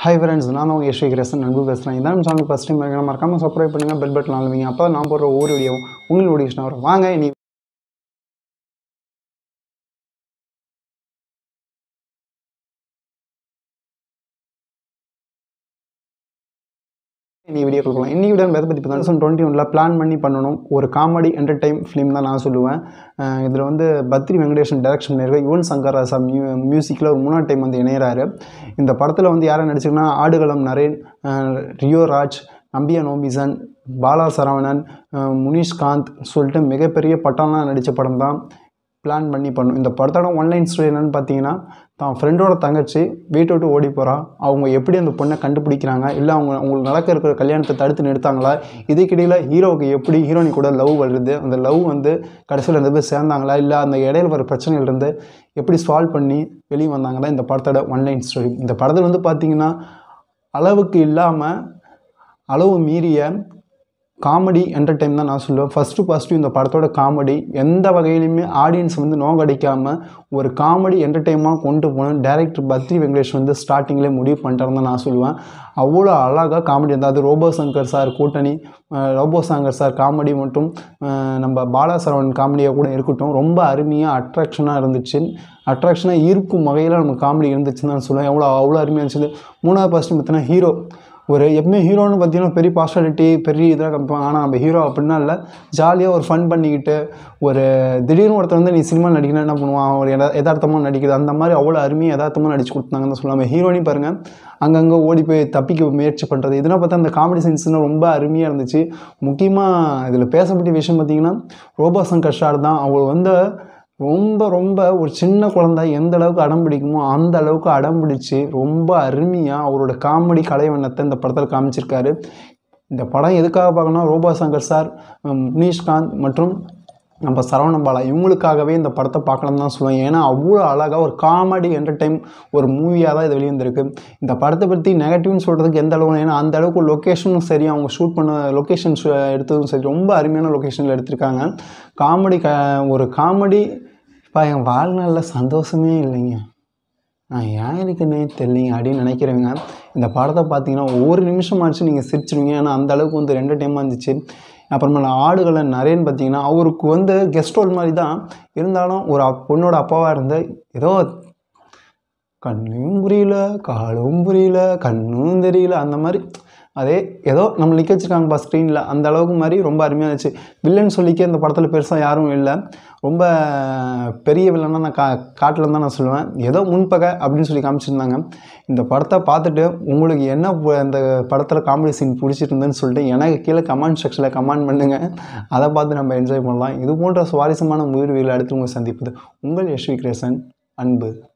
hi friends நான் தான் உங்கள் யஷ்வி கிரேசன் நண்பு பேசுகிறேன் இதான் சேனல் ஃபஸ்ட் டைம் இருக்கணும் மறக்காமல் சப்ஸ்கிரைப் பண்ணுங்கள் பெல் பட்டன் ஆளுவீங்க அப்போ நான் போடுற ஒவ்வொரு வீடியோ உங்களுக்கு நோட்டிஃபிகேஷன் வரும் வாங்க நீ நீ வீடியோ கொடுக்கலாம் இன்னி வீடியோ எதை பற்றி பார்த்தா தௌசண்ட் டுவெண்ட்டி ஒனில் பிளான் பண்ணி பண்ணணும் ஒரு காமெடி என்டர்டைம் ஃபிலிம் தான் நான் சொல்லுவேன் இதில் வந்து பத்ரி வெங்கடேஷன் டைரக்ஷன் பண்ணியிருக்க யுவன் சங்கர் ராசா மியூ மியூசிக்கில் ஒரு மூணாவது டைம் வந்து இணையிறாரு இந்த படத்தில் வந்து யாரை நடிச்சிருக்குன்னா ஆடுகளம் நரேன் அஹ் ரியோ ராஜ் நம்பியா நோபிசன் பாலா சரவணன் அஹ் முனிஷ்காந்த் சொல்லிட்டு மிகப்பெரிய பட்டம்லாம் நடித்த படம் தான் பிளான் பண்ணி பண்ணும் இந்த படத்தோட ஒன்லைன் ஸ்டோரி என்னன்னு பார்த்தீங்கன்னா தான் ஃப்ரெண்டோட தங்கச்சி வீட்டை விட்டு ஓடி போகிறா அவங்க எப்படி அந்த பொண்ணை கண்டுபிடிக்கிறாங்க இல்லை அவங்க அவங்களுக்கு நடக்க இருக்கிற கல்யாணத்தை தடுத்து நிறுத்தாங்களா இதுக்கிடையில் ஹீரோவுக்கு எப்படி ஹீரோனி கூட லவ் வருது அந்த லவ் வந்து கடைசியில் ரெண்டு பேர் சேர்ந்தாங்களா இல்லை அந்த இடையில வர பிரச்சனைகள் இருந்து எப்படி சால்வ் பண்ணி வெளியே வந்தாங்களா இந்த படத்தோட ஒன்லைன் ஸ்டோரி இந்த படத்தில் வந்து பார்த்தீங்கன்னா அளவுக்கு இல்லாமல் அளவு மீறிய காமெடி என்டர்டைன் தான் நான் சொல்லுவேன் ஃபஸ்ட்டு ஃபஸ்ட்டு இந்த படத்தோட காமெடி எந்த வகையிலுமே ஆடியன்ஸ் வந்து நோகடிக்காமல் ஒரு காமெடி என்டர்டைமாக கொண்டு போகணும் டேரக்டர் பத்ரி வெங்கடேஷ் வந்து ஸ்டார்டிங்லேயே முடிவு பண்ணிட்டாருன்னு தான் நான் சொல்லுவேன் அவ்வளோ அழகாக காமெடி இருந்தால் அது ரோபோ சங்கர் சார் கூட்டணி அஹ் ரோபோ சங்கர் சார் காமெடி மற்றும் அஹ் நம்ம பாலா சரவணன் காமெடியாக கூட இருக்கட்டும் ரொம்ப அருமையாக அட்ராக்ஷனாக இருந்துச்சு அட்ராக்ஷனாக ஈர்க்கும் வகையில் நம்ம காமெடி இருந்துச்சுன்னு தான் சொல்லுவேன் எவ்வளோ அவ்வளோ அருமையாக இருந்துச்சு மூணாவது ஃபஸ்ட்டு பார்த்தீங்கன்னா ஹீரோ ஒரு எப்பவுமே ஹீரோன்னு பார்த்தீங்கன்னா பெரிய பார்ஷாலிட்டி பெரிய இதாக காமிப்பாங்க ஆனால் நம்ம ஹீரோ அப்படின்னா இல்லை ஜாலியாக ஒரு ஃபன் பண்ணிக்கிட்டு ஒரு திடீர்னு ஒருத்தர் வந்து நீ சினிமா நடிக்கணும் என்ன பண்ணுவான் ஒரு எதா யதார்த்தமாக நடிக்குது அந்த மாதிரி அவ்வளோ அருமையாக யதார்த்தமாக நடிச்சு கொடுத்தாங்கன்னு சொல்லலாம் ஹீரோனி பாருங்கள் அங்கங்கே ஓடி போய் தப்பிக்க முயற்சி பண்ணுறது இதெல்லாம் பார்த்தா அந்த காமெடி சீன்ஸ்லாம் ரொம்ப அருமையாக இருந்துச்சு முக்கியமாக இதில் பேசப்பட்ட விஷயம் பார்த்தீங்கன்னா ரோபோ சங்கர் ஷார் தான் அவர் வந்து ரொம்ப ரொம்ப ஒரு சின்ன குழந்தை எந்த அளவுக்கு அடம் பிடிக்குமோ அந்த அளவுக்கு அடம் பிடிச்சி ரொம்ப அருமையாக அவரோட காமெடி கலைவண்ணத்தை இந்த படத்தில் காமிச்சிருக்காரு இந்த படம் எதுக்காக பார்க்கணும் ரோபா சங்கர் சார் உம், முனீஷ்காந்த் மற்றும் நம்ம சரவணன் பாலா இவங்களுக்காகவே இந்த படத்தை பார்க்கலாம் தான் சொல்லுவேன் ஏன்னா அவ்வளோ அழகாக ஒரு காமெடி என்டர்டைம் ஒரு மூவியாக தான் இது வெளியே வந்திருக்கு இந்த படத்தை பற்றி நெகட்டிவ்னு சொல்கிறதுக்கு எந்த அளவு ஏன்னா அந்த அளவுக்கு லொக்கேஷனும் சரி அவங்க ஷூட் பண்ண லொக்கேஷன் எடுத்ததும் சரி ரொம்ப அருமையான லொக்கேஷனில் எடுத்திருக்காங்க காமெடி க ஒரு காமெடி இப்போ என் வாழ்நாளில் சந்தோஷமே இல்லைங்க நான் ஏன் இருக்குன்னே தெரியலைங்க அப்படின்னு நினைக்கிறவங்க இந்த படத்தை பார்த்தீங்கன்னா ஒவ்வொரு நிமிஷமாச்சும் நீங்கள் சிரிச்சிருவீங்க ஏன்னா அந்த அளவுக்கு வந்து ரெண்டு டைமாக இருந்துச்சு அப்புறமேல ஆடுகளை நிறையன்னு பார்த்தீங்கன்னா அவருக்கு வந்து கெஸ்ட் ரோல் மாதிரி தான் இருந்தாலும் ஒரு அப்- பொண்ணோட அப்பாவாக இருந்து ஏதோ கண்ணும் புரியல காலும் புரியல கண்ணும் தெரியல அந்த மாதிரி அதே ஏதோ நம்ம நிற்க வச்சிருக்காங்கப்பா ஸ்க்ரீனில் அந்த அளவுக்கு மாதிரி ரொம்ப அருமையாக இருந்துச்சு வில்லன் சொல்லிக்க இந்த படத்தில் பெருசாக யாரும் இல்லை ரொம்ப பெரிய வில்லனாக நான் கா காட்டலன்னு தான் நான் சொல்லுவேன் ஏதோ முன்பகை அப்படின்னு சொல்லி காமிச்சிருந்தாங்க இந்த படத்தை பார்த்துட்டு உங்களுக்கு என்ன பு- இந்த படத்தில் காமெடி சீன் பிடிச்சிருந்துன்னு சொல்லிட்டு எனக்கு கீழே கமெண்ட் செக்ஷனில் கமெண்ட் பண்ணுங்கள் அதை பார்த்து நம்ம என்ஜாய் பண்ணலாம் இது போன்ற சுவாரஸ்யமான முயற்சிகளை அடுத்து உங்களை சந்திப்பது உங்கள் யஷ்வி கிரேசன் அன்பு